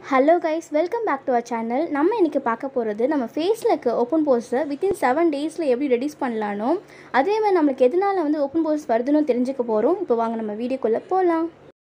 hello guys welcome back to our channel நம்ம இன்றைக்கி பார்க்க போகிறது நம்ம ஃபேஸில் இருக்க ஓப்பன் போர்ஸை வித்தின் செவன் டேஸில் எப்படி ரெடியூஸ் பண்ணலானோ அதே மாதிரி நம்மளுக்கு எதனால் வந்து ஓப்பன் போர்ஸ் வருதுன்னு தெரிஞ்சுக்க போகிறோம் இப்போ வாங்க நம்ம வீடியோக்குள்ளே போகலாம்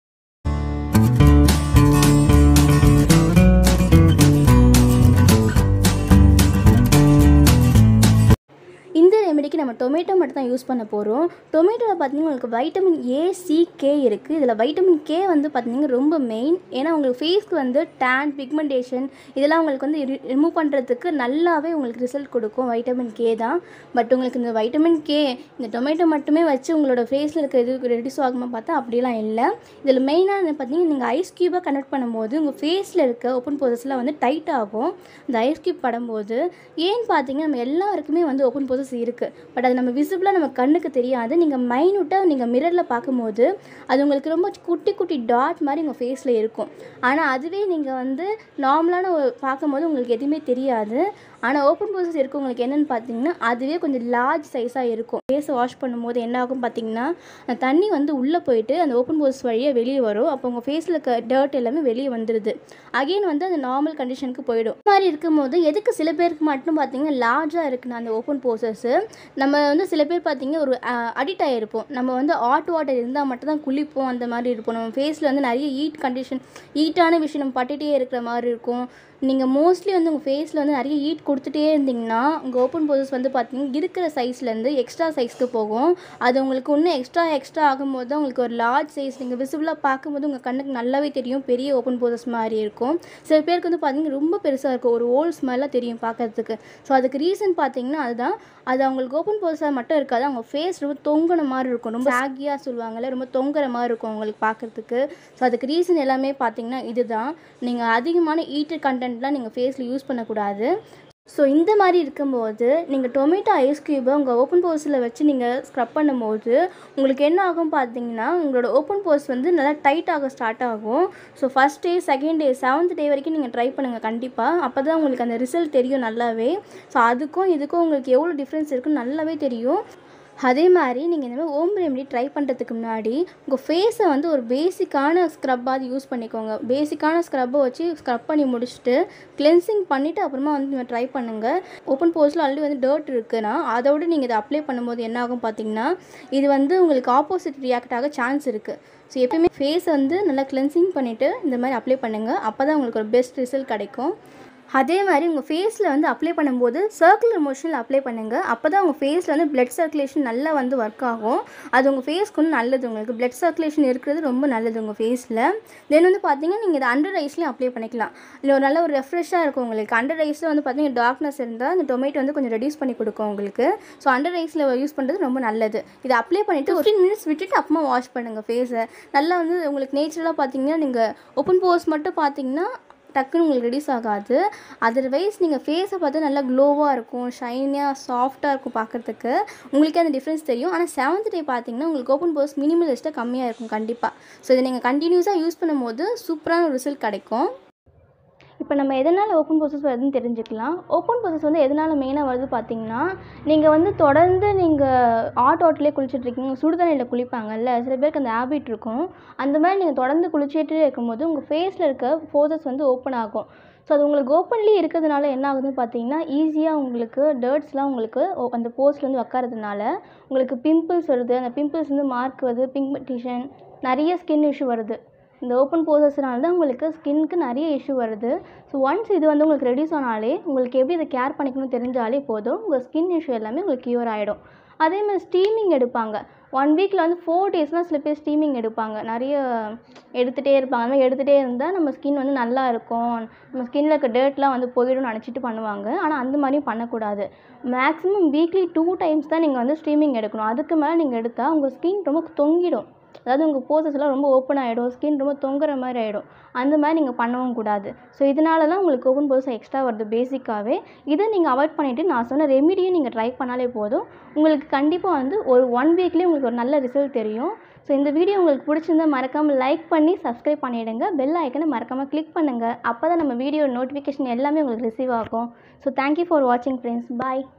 இந்த ரெமெடிக்கு நம்ம டொமேட்டோ மட்டும் தான் யூஸ் பண்ண போகிறோம் டொமேட்டோவில் பார்த்தீங்கன்னா உங்களுக்கு வைட்டமின் ஏ சி கே இருக்குது இதில் வைட்டமின் கே வந்து பார்த்தீங்கன்னா ரொம்ப மெயின் ஏன்னா உங்களுக்கு ஃபேஸ்க்கு வந்து டேன் பிக்மெண்டேஷன் இதெல்லாம் உங்களுக்கு வந்து ரிமூவ் பண்ணுறதுக்கு நல்லாவே உங்களுக்கு ரிசல்ட் கொடுக்கும் வைட்டமின் கே தான் பட் உங்களுக்கு இந்த வைட்டமின் கே இந்த டொமேட்டோ மட்டுமே வச்சு உங்களோட ஃபேஸில் இருக்க இது ரெடியூஸ் ஆகுமா பார்த்தா அப்படிலாம் இல்லை இதில் மெயினாக பார்த்தீங்கன்னா நீங்கள் ஐஸ் க்யூபாக கனெக்ட் பண்ணும்போது உங்கள் ஃபேஸில் இருக்க ஓப்பன் போசஸ்லாம் வந்து டைட் ஆகும் இந்த ஐஸ் க்யூப் படும்போது ஏன்னு பார்த்தீங்கன்னா நம்ம எல்லாருக்குமே வந்து ஓப்பன் போசஸ் இருக்குது பட் அது நம்ம விசிபிளாக நம்ம கண்ணுக்கு தெரியாது நீங்கள் மைனூட்டாக நீங்கள் மிரரில் பார்க்கும்போது அது உங்களுக்கு ரொம்ப குட்டி குட்டி டாட் மாதிரி உங்கள் ஃபேஸில் இருக்கும் ஆனால் அதுவே நீங்கள் வந்து நார்மலான ஒரு பார்க்கும்போது உங்களுக்கு எதுவுமே தெரியாது ஆனால் ஓப்பன் போசஸ் இருக்கவங்களுக்கு என்னென்னு பார்த்தீங்கன்னா அதுவே கொஞ்சம் லார்ஜ் சைஸாக இருக்கும் ஃபேஸை வாஷ் பண்ணும்போது என்ன ஆகும் பார்த்தீங்கன்னா அந்த தண்ணி வந்து உள்ளே போயிட்டு அந்த ஓப்பன் போசஸ் வழியாக வெளியே வரும் அப்போ உங்கள் ஃபேஸில் இருக்க டர்ட் எல்லாமே வெளியே வந்துடுது அகெயின் வந்து அந்த நார்மல் கண்டிஷனுக்கு போயிடும் இந்த மாதிரி இருக்கும்போது எதுக்கு சில பேருக்கு மட்டும் பார்த்தீங்கன்னா லார்ஜாக இருக்குன்னு அந்த ஓப்பன் போசஸ் நம்ம வந்து சில பேர் பார்த்தீங்கன்னா ஒரு அடிக்ட் ஆகிருப்போம் நம்ம வந்து ஹாட் வாட்டர் இருந்தால் மட்டும் தான் குளிப்போம் அந்த மாதிரி இருப்போம் நம்ம ஃபேஸில் வந்து நிறைய ஹீட் கண்டிஷன் ஹீட்டான விஷயம் நம்ம பட்டுகிட்டே இருக்கிற மாதிரி இருக்கும் நீங்கள் மோஸ்ட்லி வந்து உங்கள் ஃபேஸில் வந்து நிறைய ஹீட் கொடுத்துட்டே இருந்தீங்கன்னா உங்கள் ஓப்பன் போசஸ் வந்து பார்த்தீங்கன்னா இருக்கிற சைஸ்லேருந்து எக்ஸ்ட்ரா சைஸ்க்கு போகும் அது உங்களுக்கு இன்னும் எக்ஸ்ட்ரா எக்ஸ்ட்ரா ஆகும்போது தான் உங்களுக்கு ஒரு லார்ஜ் சைஸ் நீங்கள் விசிபிளாக பார்க்கும்போது உங்கள் கண்ணுக்கு நல்லாவே தெரியும் பெரிய ஓப்பன் போசஸ் மாதிரி இருக்கும் சில பேருக்கு வந்து பார்த்தீங்கன்னா ரொம்ப பெருசாக இருக்கும் ஒரு ஓல்ஸ் மாதிரிலாம் தெரியும் பார்க்கறதுக்கு ஸோ அதுக்கு ரீசன் பார்த்தீங்கன்னா அதுதான் அது அவங்களுக்கு ஓப்பன் போசஸாக மட்டும் இருக்காது அவங்க ஃபேஸ் ரொம்ப தொங்குன மாதிரி இருக்கும் ரொம்ப ஆகியாக சொல்லுவாங்கள்ல ரொம்ப தொங்குற மாதிரி இருக்கும் உங்களுக்கு பார்க்குறதுக்கு ஸோ அதுக்கு ரீசன் எல்லாமே பார்த்தீங்கன்னா இதுதான் நீங்கள் அதிகமான ஈட்டர் கண்டென்ட்லாம் நீங்கள் ஃபேஸில் யூஸ் பண்ணக்கூடாது ஸோ இந்த மாதிரி இருக்கும்போது நீங்கள் டொமேட்டோ ஐஸ் க்யூபை உங்கள் ஓப்பன் போர்ஸில் வச்சு நீங்கள் ஸ்க்ரப் பண்ணும்போது உங்களுக்கு என்ன ஆகும் பார்த்தீங்கன்னா உங்களோட ஓப்பன் போர்ஸ் வந்து நல்லா டைட் ஆக ஸ்டார்ட் ஆகும் so first day second day seventh day வரைக்கும் நீங்கள் ட்ரை பண்ணுங்கள் கண்டிப்பாக அப்போ தான் உங்களுக்கு அந்த ரிசல்ட் தெரியும் நல்லாவே ஸோ அதுக்கும் இதுக்கும் உங்களுக்கு எவ்வளோ டிஃப்ரென்ஸ் இருக்குன்னு நல்லாவே தெரியும் அதே மாதிரி நீங்கள் இந்த மாதிரி ஓம் ரெமெடி ட்ரை பண்ணுறதுக்கு முன்னாடி உங்கள் ஃபேஸை வந்து ஒரு பேசிக்கான ஸ்க்ரப்பாவது யூஸ் பண்ணிக்கோங்க பேசிக்கான ஸ்க்ரப்பை வச்சு ஸ்க்ரப் பண்ணி முடிச்சுட்டு கிளென்சிங் பண்ணிவிட்டு அப்புறமா வந்து நீங்கள் ட்ரை பண்ணுங்கள் ஓப்பன் போர்ஸில் ஆல்ரெடி வந்து டர்ட் இருக்குன்னா அதோடு நீங்கள் இதை அப்ளை பண்ணும்போது என்ன ஆகும் பார்த்தீங்கன்னா இது வந்து உங்களுக்கு ஆப்போசிட் ரியாக்ட் ஆக சான்ஸ் இருக்குது ஸோ எப்பயுமே ஃபேஸ் வந்து நல்லா கிளென்சிங் பண்ணிவிட்டு இந்த மாதிரி அப்ளை பண்ணுங்கள் அப்போ தான் உங்களுக்கு ஒரு பெஸ்ட் ரிசல்ட் கிடைக்கும் அதே மாதிரி உங்கள் ஃபேஸில் வந்து அப்ளை பண்ணும்போது சர்க்குலர் மோஷனில் அப்ளை பண்ணுங்கள் அப்போ தான் உங்கள் ஃபேஸில் வந்து பிளட் சர்க்குலேஷன் நல்லா வந்து ஒர்க் ஆகும் அது உங்கள் ஃபேஸ்க்கு வந்து நல்லது உங்களுக்கு பிளட் சர்க்குலேஷன் இருக்கிறது ரொம்ப நல்லது உங்கள் ஃபேஸில் தென் வந்து பார்த்தீங்கன்னா நீங்கள் இதை அண்டர் ஐஸ்லேயும் அப்ளை பண்ணிக்கலாம் இல்லை ஒரு நல்ல ஒரு ரெஃப்ரெஷ்ஷாக இருக்கும் உங்களுக்கு அண்டர் ஐஸில் வந்து பார்த்தீங்கன்னா டார்க்னஸ் இருந்தால் அந்த டொமேட்டோ வந்து கொஞ்சம் ரெடியூஸ் பண்ணி கொடுக்கும் உங்களுக்கு ஸோ அண்டர் ஐஸில் யூஸ் பண்ணுறது ரொம்ப நல்லது இதை அப்ளை பண்ணிவிட்டு ஃபிஃப்டீன் மினிட்ஸ் விட்டுட்டு அப்புறமா வாஷ் பண்ணுங்கள் ஃபேஸை நல்லா வந்து உங்களுக்கு நேச்சுரலாக பார்த்தீங்கன்னா நீங்கள் ஓப்பன் போர்ஸ் மட்டும் பார்த்தீங்கன்னா டக்குன்னு உங்களுக்கு ரெடியூஸ் ஆகாது அதர்வைஸ் நீங்கள் ஃபேஸை பார்த்து நல்லா க்ளோவாக இருக்கும் ஷைனியாக சாஃப்டாக இருக்கும் பார்க்குறதுக்கு உங்களுக்கே அந்த டிஃப்ரென்ஸ் தெரியும் ஆனால் செவன்த் டே பார்த்தீங்கன்னா உங்களுக்கு ஓப்பன் போர்ஸ் மினிமலிஸ்ட்டாக கம்மியாக இருக்கும் கண்டிப்பாக ஸோ இதை நீங்கள் கண்டினியூஸாக யூஸ் பண்ணும்போது சூப்பரான ஒரு ரிசல்ட் கிடைக்கும் இப்போ நம்ம எதனால் ஓப்பன் ப்ரோசஸ் வருதுன்னு தெரிஞ்சுக்கலாம் ஓப்பன் ப்ரோசஸ் வந்து எதனால் மெயினாக வருது பார்த்தீங்கன்னா நீங்கள் வந்து தொடர்ந்து நீங்கள் ஹாட் வாட்டர்லேயே குளிச்சுட்ருக்கீங்க சுடுதண்ணியில் குளிப்பாங்கல்ல சில பேருக்கு அந்த ஹேபிட் இருக்கும் அந்த மாதிரி நீங்கள் தொடர்ந்து குளிச்சுட்டே இருக்கும்போது உங்கள் ஃபேஸில் இருக்க ஃபோர்ஸஸ் வந்து ஓப்பன் ஆகும் ஸோ அது உங்களுக்கு ஓப்பன்லேயே இருக்கிறதுனால என்ன ஆகுதுன்னு பார்த்தீங்கன்னா ஈஸியாக உங்களுக்கு டர்ட்ஸ்லாம் உங்களுக்கு அந்த போஸ்ட்டில் வந்து உக்காரதுனால உங்களுக்கு பிம்பிள்ஸ் வருது அந்த பிம்பிள்ஸ் வந்து மார்க் வருது பிங்மெண்டேஷன் நிறைய ஸ்கின் இஷ்யூ வருது இந்த ஓப்பன் போசஸ்னால தான் உங்களுக்கு ஸ்கின்க்கு நிறைய இஷ்யூ வருது ஸோ ஒன்ஸ் இது வந்து உங்களுக்கு ரெடியூஸ் ஆனாலே உங்களுக்கு எப்படி இதை கேர் பண்ணிக்கணும்னு தெரிஞ்சாலே போதும் உங்கள் ஸ்கின் இஷ்யூ எல்லாமே உங்களுக்கு க்யூர் ஆகிடும் அதே மாதிரி ஸ்டீமிங் எடுப்பாங்க ஒன் வீக்கில் வந்து ஃபோர் டேஸ்னால் சில பேர் ஸ்டீமிங் எடுப்பாங்க நிறைய எடுத்துகிட்டே இருப்பாங்க அந்த மாதிரி எடுத்துகிட்டே இருந்தால் நம்ம ஸ்கின் வந்து நல்லா இருக்கும் நம்ம ஸ்கின்னில் இருக்க டேர்ட்லாம் வந்து போயிடும்னு நினச்சிட்டு பண்ணுவாங்க ஆனால் அந்த மாதிரியும் பண்ணக்கூடாது மேக்ஸிமம் வீக்லி டூ டைம்ஸ் தான் நீங்கள் வந்து ஸ்டீமிங் எடுக்கணும் அதுக்கு மேலே நீங்கள் எடுத்தால் உங்கள் ஸ்கின் ரொம்ப தொங்கிடும் அதாவது உங்கள் போசஸ்லாம் ரொம்ப ஓப்பன் ஆகிடும் ஸ்கின் ரொம்ப தொங்குற மாதிரி ஆகிடும் அந்த மாதிரி நீங்கள் பண்ணவும் கூடாது ஸோ இதனால தான் உங்களுக்கு ஓப்பன் போர்ஸ் எக்ஸ்ட்ரா வருது பேசிக்காகவே இதை நீங்கள் அவாய்ட் பண்ணிவிட்டு நான் சொன்ன ரெமிடியும் நீங்கள் ட்ரை பண்ணாலே போதும் உங்களுக்கு கண்டிப்பாக வந்து ஒரு ஒன் வீக்லேயே உங்களுக்கு ஒரு நல்ல ரிசல்ட் தெரியும் ஸோ இந்த வீடியோ உங்களுக்கு பிடிச்சிருந்தா மறக்காமல் லைக் பண்ணி சப்ஸ்கிரைப் பண்ணிவிடுங்க பெல் ஐக்கனை மறக்காமல் கிளிக் பண்ணுங்கள் அப்போ தான் நம்ம வீடியோ நோட்டிஃபிகேஷன் எல்லாமே உங்களுக்கு ரிசீவ் ஆகும் ஸோ தேங்க்யூ ஃபார் வாட்சிங் ஃப்ரெண்ட்ஸ் பாய்